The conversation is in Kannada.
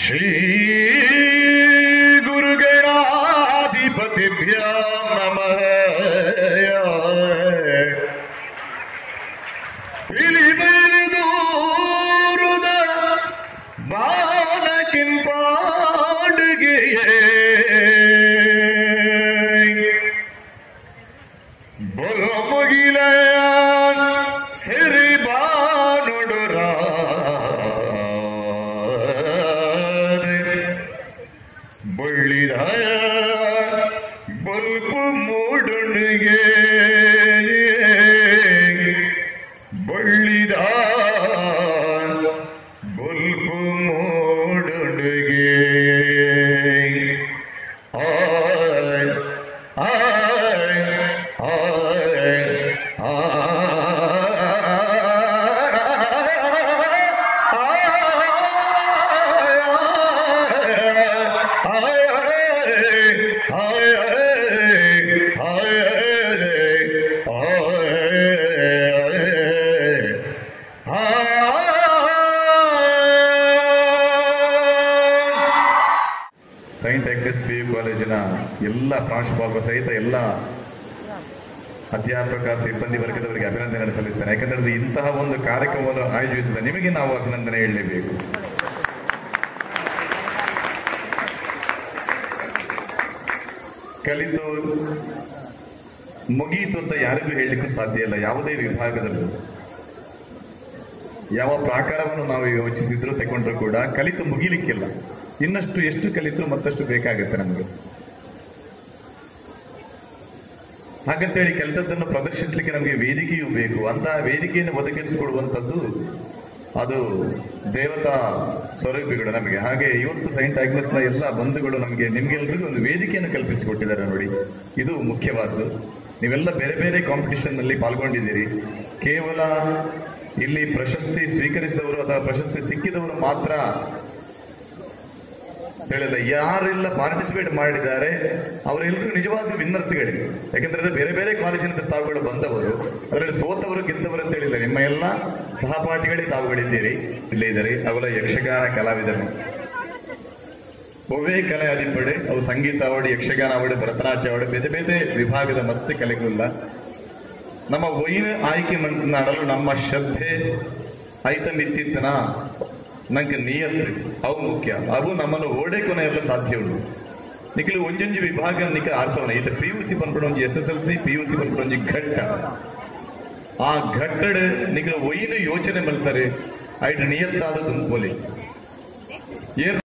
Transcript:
ಶ್ರೀ ಗುರುಗಣಾಧಿಪತಿಭ್ಯ ನಮಃ ಇಳಿಬೈಲಿದೂರುದ ಬಾಲಕಿಂಪಾಡುಗೆಯೇ ಬೊಲಮುಗಿಲ ಸಿರಿ ಬಾನುಡುರ ಬಳ್ಳಿದಾಯ ಬಲ್ಪು ಮೂಡುಣಿಗೆ ಬಳ್ಳಿದ ಬಲ್ಪು ಮೂಡುಣಿಗೆ ಆಯ್ ಆಯ್ ಆಯ್ ಸೈಂಟ್ ಆಗ್ನೆಸ್ ಪಿ ಯು ಕಾಲೇಜಿನ ಎಲ್ಲ ಪ್ರಾಂಶುಪಾಲರು ಸಹಿತ ಎಲ್ಲ ಅಧ್ಯಾಪಕ ಸಿಬ್ಬಂದಿ ವರ್ಗದವರಿಗೆ ಅಭಿನಂದನೆ ಸಲ್ಲಿಸ್ತೇನೆ ಯಾಕಂದ್ರೆ ಇಂತಹ ಒಂದು ಕಾರ್ಯಕ್ರಮವನ್ನು ಆಯೋಜಿಸಿದ ನಿಮಗೆ ನಾವು ಅಭಿನಂದನೆ ಹೇಳಲೇಬೇಕು ಕಲಿತು ಮುಗಿಯಿತು ಅಂತ ಯಾರಿಗೂ ಹೇಳಲಿಕ್ಕೂ ಸಾಧ್ಯ ಇಲ್ಲ ಯಾವುದೇ ವಿಭಾಗದಲ್ಲೂ ಯಾವ ಪ್ರಾಕಾರವನ್ನು ನಾವು ಯೋಚಿಸಿದ್ರು ತಗೊಂಡ್ರು ಕೂಡ ಕಲಿತು ಮುಗಿಲಿಕ್ಕಿಲ್ಲ ಇನ್ನಷ್ಟು ಎಷ್ಟು ಕಲಿತು ಮತ್ತಷ್ಟು ಬೇಕಾಗುತ್ತೆ ನಮಗೆ ಹಾಗಂತೇಳಿ ಕೆಲಸದನ್ನು ಪ್ರದರ್ಶಿಸಲಿಕ್ಕೆ ನಮಗೆ ವೇದಿಕೆಯೂ ಬೇಕು ಅಂತಹ ವೇದಿಕೆಯನ್ನು ಒದಗಿಸಿಕೊಡುವಂಥದ್ದು ಅದು ದೇವತಾ ಸ್ವರೂಪಿಗಳು ನಮಗೆ ಹಾಗೆ ಇವತ್ತು ಸೈಂಟ್ ಆಗ್ನೆಸ್ನ ಎಲ್ಲ ಬಂಧುಗಳು ನಮಗೆ ನಿಮ್ಗೆಲ್ರಿಗೂ ಒಂದು ವೇದಿಕೆಯನ್ನು ಕಲ್ಪಿಸಿಕೊಟ್ಟಿದ್ದಾರೆ ನೋಡಿ ಇದು ಮುಖ್ಯವಾದ್ದು ನೀವೆಲ್ಲ ಬೇರೆ ಬೇರೆ ಕಾಂಪಿಟಿಷನ್ ನಲ್ಲಿ ಪಾಲ್ಗೊಂಡಿದ್ದೀರಿ ಕೇವಲ ಇಲ್ಲಿ ಪ್ರಶಸ್ತಿ ಸ್ವೀಕರಿಸಿದವರು ಅಥವಾ ಪ್ರಶಸ್ತಿ ಸಿಕ್ಕಿದವರು ಮಾತ್ರ ಹೇಳಿಲ್ಲ ಯಾರೆಲ್ಲ ಪಾರ್ಟಿಸಿಪೇಟ್ ಮಾಡಿದ್ದಾರೆ ಅವರೆಲ್ಲರೂ ನಿಜವಾದ ವಿನ್ನರ್ಸ್ಗಳೇ ಯಾಕಂದ್ರೆ ಬೇರೆ ಬೇರೆ ಕಾಲೇಜಿನ ತಾವುಗಳು ಬಂದವರು ಅದರಲ್ಲಿ ಸೋತವರು ಗೆದ್ದವರು ಅಂತ ಹೇಳಿಲ್ಲ ನಿಮ್ಮ ಎಲ್ಲ ಸಹಪಾಠಿಗಳೇ ತಾವುಗಳಿದ್ದೀರಿ ಇಲ್ಲೇ ಇದ್ದಾರೆ ಅವರ ಯಕ್ಷಗಾನ ಕಲಾವಿದರು ಒವ್ವೇ ಕಲೆ ಅದಿಪಡೆ ಅವು ಸಂಗೀತ ಅವಡು ಯಕ್ಷಗಾನ ಅವಡು ಭರತನಾಟ್ಯ ಅವಡು ಬೇರೆ ಬೇರೆ ವಿಭಾಗದ ಮತ್ತೆ ಕಲೆಗಳಿಲ್ಲ ನಮ್ಮ ಒಯ್ಯ ಆಯ್ಕೆ ಮಾಡಲು ನಮ್ಮ ಶ್ರದ್ಧೆ ಐತಮಿತ್ತಿತ್ತನ ನಂಗೆ ನಿಯತ್ ಅವು ಮುಖ್ಯ ಅವು ನಮ್ಮನ್ನು ಓಡೆ ಕೊನೆಯಲ್ಲ ಸಾಧ್ಯ ಉಂಟು ನಿಖಿಲು ಒಂಜೊಂಜಿ ವಿಭಾಗ ನಿಖಿಲ ಆರ್ಸವನ ಈತ ಪಿ ಯು ಸಿ ಬಂದ್ಬಿಟ್ಟು ಒಂಜಿ S S L C P U C ಬಂದ್ಬಿಟ್ಟು ಒಂಜಿ ಘಟ್ಟ ಆ ಘಟ್ಟಡ್ ನಿಖಿಲು ಒಯ್ನು ಯೋಚನೆ ಮಾಡ್ತಾರೆ ಐಟ್ ನಿಯತ್ತಾದ ತುಂಬೋಲಿ ಏರ್